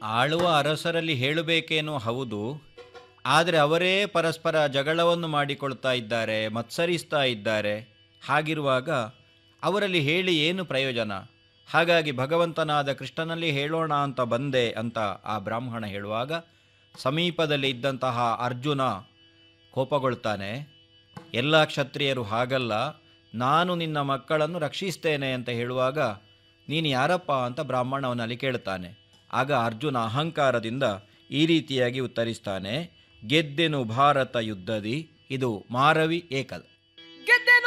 ಆಳುವ ಅರಸರಲ್ಲಿ ಹೇಳಬೇಕೇನೋ ಹೌದು ಆದರೆ ಅವರೇ ಪರಸ್ಪರ ಜಗಳವನ್ನು ಮಾಡಿಕೊಳ್ತಾ ಇದ್ದಾರೆ ಮತ್ಸರಿಸ್ತಾ ಇದ್ದಾರೆ ಹಾಗಿರುವಾಗ ಅವರಲ್ಲಿ ಹೇಳಿ ಏನು ಪ್ರಯೋಜನ ಹಾಗಾಗಿ ಭಗವಂತನಾದ ಕೃಷ್ಣನಲ್ಲಿ ಹೇಳೋಣ ಅಂತ ಬಂದೆ ಅಂತ ಆ ಬ್ರಾಹ್ಮಣ ಹೇಳುವಾಗ ಸಮೀಪದಲ್ಲಿ ಇದ್ದಂತಹ ಅರ್ಜುನ ಕೋಪಗೊಳ್ತಾನೆ ಎಲ್ಲ ಕ್ಷತ್ರಿಯರು ಹಾಗಲ್ಲ ನಾನು ನಿನ್ನ ಮಕ್ಕಳನ್ನು ರಕ್ಷಿಸ್ತೇನೆ ಅಂತ ಹೇಳುವಾಗ ನೀನು ಯಾರಪ್ಪ ಅಂತ ಬ್ರಾಹ್ಮಣ ಅವನಲ್ಲಿ ಕೇಳ್ತಾನೆ ಆಗ ಅರ್ಜುನ ಅಹಂಕಾರದಿಂದ ಈ ರೀತಿಯಾಗಿ ಉತ್ತರಿಸ್ತಾನೆ ಗೆದ್ದೆನು ಭಾರತ ಯುದ್ಧದಿ ಇದು ಮಾರವಿ ಏಕಲ್